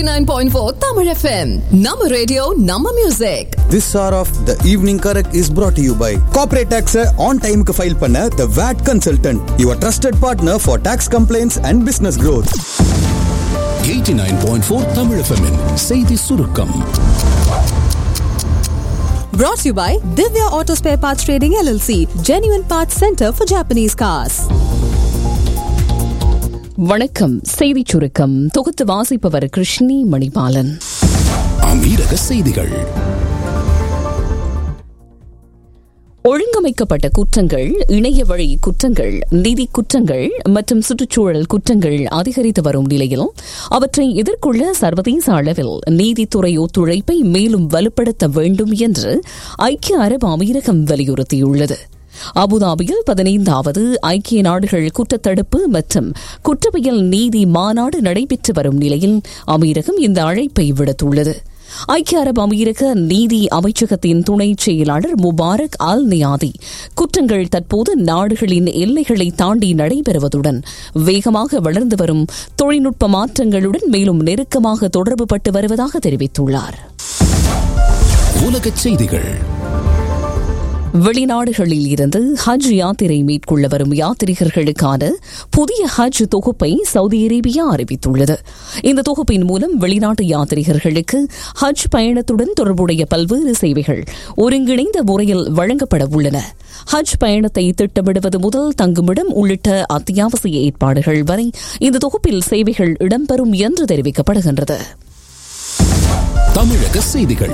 89.4 Tamil FM. Nama radio, Nama music. This hour of the evening correct is brought to you by Corporate Tax on time க்கு file பண்ண The VAT Consultant, your trusted partner for tax complaints and business growth. 89.4 Tamil FM -இன் செய்தி சுருக்கம் Brought to you by Divya Auto Spare Parts Trading LLC, genuine parts center for Japanese cars. வணக்கம் செய்திச் சுருக்கம் தொகுத்து வாசிப்பவர் கிருஷ்ணி மணிபாலன் அமீரக செய்திகள் ஒழுங்கமைக்கப்பட்ட குற்றங்கள் இணைய வழி குற்றங்கள் நிதி குற்றங்கள் மற்றும் சுற்றுச்சூழல் குற்றங்கள் அதிகரித்து வரும் நிலையில் அவற்றை எதிர்கொள்ள சர்வதேச அளவில் நீதித்துறை ஒத்துழைப்பை மேலும் வலுப்படுத்த வேண்டும் என்று ஐக்கிய அரபு அமீரகம் வலியுறுத்தியுள்ளது அபுதாபியில் பதினைந்தாவது ஐக்கிய நாடுகள் குற்றத்தடுப்பு மற்றும் குற்றவியல் நீதி மாநாடு நடைபெற்று வரும் நிலையில் அமீரகம் இந்த அழைப்பை விடுத்துள்ளது ஐக்கிய அரபு அமீரக நீதி அமைச்சகத்தின் துணை செயலாளர் முபாரக் அல் நியாதி குற்றங்கள் தற்போது நாடுகளின் எல்லைகளை தாண்டி நடைபெறுவதுடன் வேகமாக வளர்ந்து வரும் தொழில்நுட்ப மாற்றங்களுடன் மேலும் நெருக்கமாக தொடர்புபட்டு வருவதாக தெரிவித்துள்ளார் உலகச் செய்திகள் வெளிநாடுகளில் இருந்து ஹஜ் யாத்திரை மேற்கொள்ள வரும் யாத்ரிகர்களுக்கான புதிய ஹஜ் தொகுப்பை சவுதி அரேபியா அறிவித்துள்ளது இந்த தொகுப்பின் மூலம் வெளிநாட்டு யாத்ரிகர்களுக்கு ஹஜ் பயணத்துடன் தொடர்புடைய பல்வேறு சேவைகள் ஒருங்கிணைந்த முறையில் வழங்கப்பட உள்ளன ஹஜ் பயணத்தை திட்டமிடுவது முதல் தங்குமிடம் உள்ளிட்ட அத்தியாவசிய ஏற்பாடுகள் வரை இந்த தொகுப்பில் சேவைகள் இடம்பெறும் என்று தெரிவிக்கப்படுகின்றது தமிழக செய்திகள்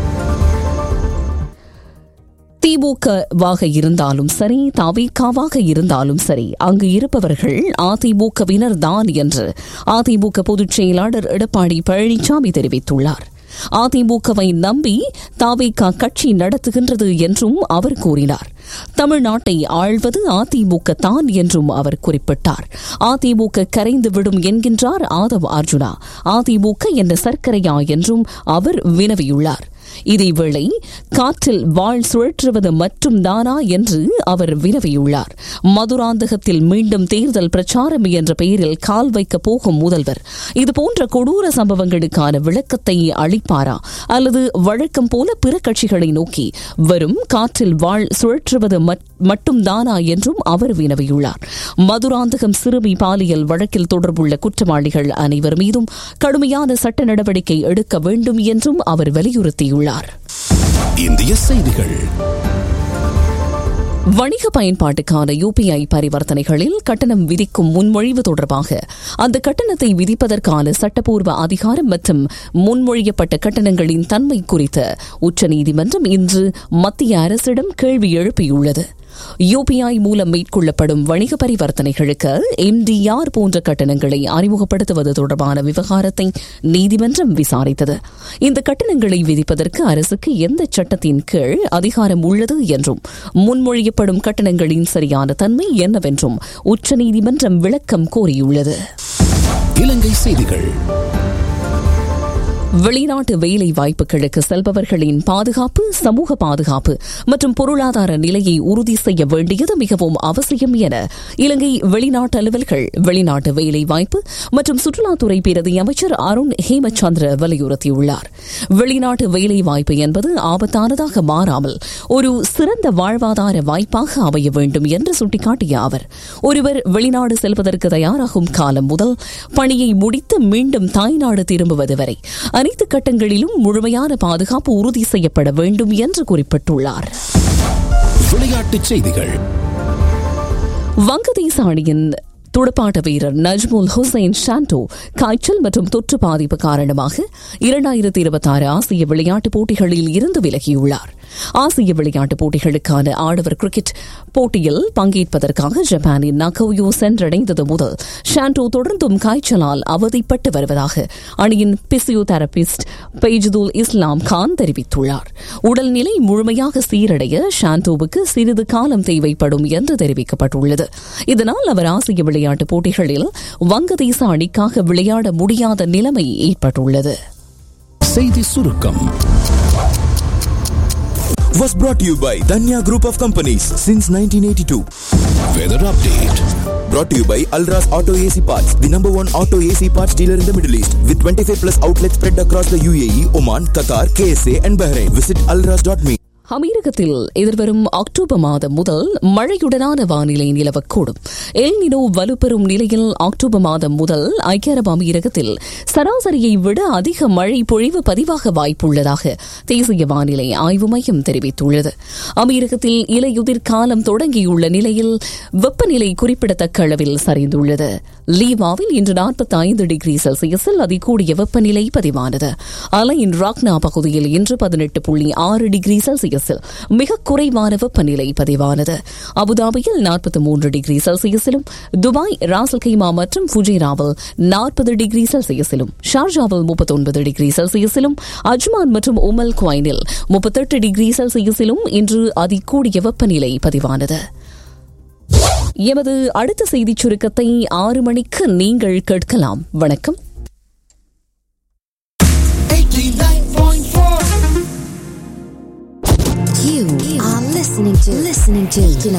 திமுகவாக இருந்தாலும் சரி தவிகாவாக இருந்தாலும் சரி அங்கு இருப்பவர்கள் அதிமுகவினர் தான் என்று அதிமுக பொதுச் செயலாளர் எடப்பாடி பழனிசாமி தெரிவித்துள்ளார் அதிமுகவை நம்பி தாவேகா கட்சி நடத்துகின்றது என்றும் அவர் கூறினார் தமிழ்நாட்டை ஆழ்வது அதிமுக தான் என்றும் அவர் குறிப்பிட்டார் அதிமுக கரைந்து விடும் என்கின்றார் ஆதவ் அர்ஜுனா அதிமுக என்ற சர்க்கரையா என்றும் அவர் வினவியுள்ளார் இதேவேளை காற்றில் வாழ் சுழற்றுவது மட்டும் தானா என்று அவர் வினவியுள்ளார் மதுராந்தகத்தில் மீண்டும் தேர்தல் பிரச்சாரம் என்ற பெயரில் கால் வைக்க போகும் முதல்வர் இதுபோன்ற கொடூர சம்பவங்களுக்கான விளக்கத்தை அளிப்பாரா அல்லது வழக்கம் போல பிற கட்சிகளை நோக்கி வரும் காற்றில் வாழ் சுழற்றுவது மட்டும் தானா என்றும் அவர் வினவியுள்ளார் மதுராந்தகம் சிறுமி பாலியல் வழக்கில் தொடர்புள்ள குற்றவாளிகள் அனைவர் மீதும் கடுமையான சட்ட நடவடிக்கை எடுக்க வேண்டும் என்றும் அவர் வலியுறுத்தியுள்ளார் இந்திய செய்திகள் வணிக பயன்பாட்டுக்கான யுபிஐ பரிவர்த்தனைகளில் கட்டணம் விதிக்கும் முன்மொழிவு தொடர்பாக அந்த கட்டணத்தை விதிப்பதற்கான சட்டப்பூர்வ அதிகாரம் மற்றும் முன்மொழியப்பட்ட கட்டணங்களின் தன்மை குறித்து உச்சநீதிமன்றம் இன்று மத்திய அரசிடம் கேள்வி எழுப்பியுள்ளது யுபிஐ மூலம் மேற்கொள்ளப்படும் வணிக பரிவர்த்தனைகளுக்கு எம்டிஆர் போன்ற கட்டணங்களை அறிமுகப்படுத்துவது தொடர்பான விவகாரத்தை நீதிமன்றம் விசாரித்தது இந்த கட்டணங்களை விதிப்பதற்கு அரசுக்கு எந்த சட்டத்தின் கீழ் அதிகாரம் உள்ளது என்றும் முன்மொழியப்படும் கட்டணங்களின் சரியான தன்மை என்னவென்றும் உச்சநீதிமன்றம் விளக்கம் கோரியுள்ளது இலங்கை செய்திகள் வெளிநாட்டு வேலை வாய்ப்புகளுக்கு செல்பவர்களின் பாதுகாப்பு சமூக பாதுகாப்பு மற்றும் பொருளாதார நிலையை உறுதி செய்ய வேண்டியது மிகவும் அவசியம் என இலங்கை வெளிநாட்டு அலுவல்கள் வெளிநாட்டு வேலை வாய்ப்பு மற்றும் சுற்றுலாத்துறை பிரதி அமைச்சர் அருண் ஹேமச்சந்திர வலியுறுத்தியுள்ளார் வெளிநாட்டு வேலை வாய்ப்பு என்பது ஆபத்தானதாக மாறாமல் ஒரு சிறந்த வாழ்வாதார வாய்ப்பாக அமைய வேண்டும் என்று சுட்டிக்காட்டிய அவர் ஒருவர் வெளிநாடு செல்வதற்கு தயாராகும் காலம் முதல் பணியை முடித்து மீண்டும் தாய்நாடு திரும்புவது வரை அனைத்து கட்டங்களிலும் முழுமையான பாதுகாப்பு உறுதி செய்யப்பட வேண்டும் என்று குறிப்பிட்டுள்ளார் விளையாட்டுச் செய்திகள் வங்கதேச அணியின் துடுப்பாட்ட வீரர் நஜ்முல் ஹுசைன் ஷாண்டோ காய்ச்சல் மற்றும் தொற்று பாதிப்பு காரணமாக இரண்டாயிரத்தி இருபத்தி ஆறு ஆசிய விளையாட்டுப் போட்டிகளில் இருந்து விலகியுள்ளார் ஆசிய விளையாட்டுப் போட்டிகளுக்கான ஆடவர் கிரிக்கெட் போட்டியில் பங்கேற்பதற்காக ஜப்பானின் நகோயோ சென்றடைந்தது முதல் ஷாண்டோ தொடர்ந்தும் காய்ச்சலால் அவதிப்பட்டு வருவதாக அணியின் பிசியோதெரபிஸ்ட் பெய்ஜுதுல் இஸ்லாம் கான் தெரிவித்துள்ளார் உடல்நிலை முழுமையாக சீரடைய ஷாண்டோவுக்கு சிறிது காலம் தேவைப்படும் என்று தெரிவிக்கப்பட்டுள்ளது இதனால் அவர் ஆசிய விளையாட்டுப் போட்டிகளில் வங்கதேச அணிக்காக விளையாட முடியாத நிலைமை ஏற்பட்டுள்ளது செய்தி சுருக்கம் was brought to you by Danya Group of Companies since 1982. Weather update. Brought to you by Alras Auto AC Parts, the number one auto AC parts dealer in the Middle East, with 25 plus outlets spread across the UAE, Oman, Qatar, KSA, and Bahrain. Visit alras.me. அமீரகத்தில் எதிர்வரும் October மாதம் முதல் மழையுடனான வானிலை நிலவக்கூடும் El Niño வலுப்பெறும் நிலையில் October மாதம் முதல் ஐக்கிய அரபு அமீரகத்தில் சராசரியை விட அதிக மழை பொழிவு பதிவாக வாய்ப்புள்ளதாக தேசிய வானிலை ஆய்வு மையம் தெரிவித்துள்ளது அமீரகத்தில் இலையுதிர் காலம் தொடங்கியுள்ள நிலையில் வெப்பநிலை குறிப்பிடத்தக்க அளவில் சரிந்துள்ளது லீவாவில் இன்று நாற்பத்தி ஐந்து டிகிரி செல்சியஸில் அதிகூடிய வெப்பநிலை பதிவானது அலையின் ராக்னா பகுதியில் இன்று பதினெட்டு புள்ளி ஆறு டிகிரி செல்சியஸில் மிக குறைவான வெப்பநிலை பதிவானது அபுதாபியில் நாற்பத்தி மூன்று டிகிரி செல்சியஸிலும் துபாய் ராசல் கைமா மற்றும் ஃபுஜிராவில் நாற்பது டிகிரி செல்சியஸிலும் ஷார்ஜாவில் முப்பத்தொன்பது டிகிரி செல்சியஸிலும் அஜ்மான் மற்றும் உமல் குவைனில் முப்பத்தெட்டு டிகிரி செல்சியஸிலும் இன்று அதிகூடிய வெப்பநிலை பதிவானது எமது அடுத்த செய்திச் சுருக்கத்தை ஆறு மணிக்கு நீங்கள் கேட்கலாம் வணக்கம் You are listening to listening to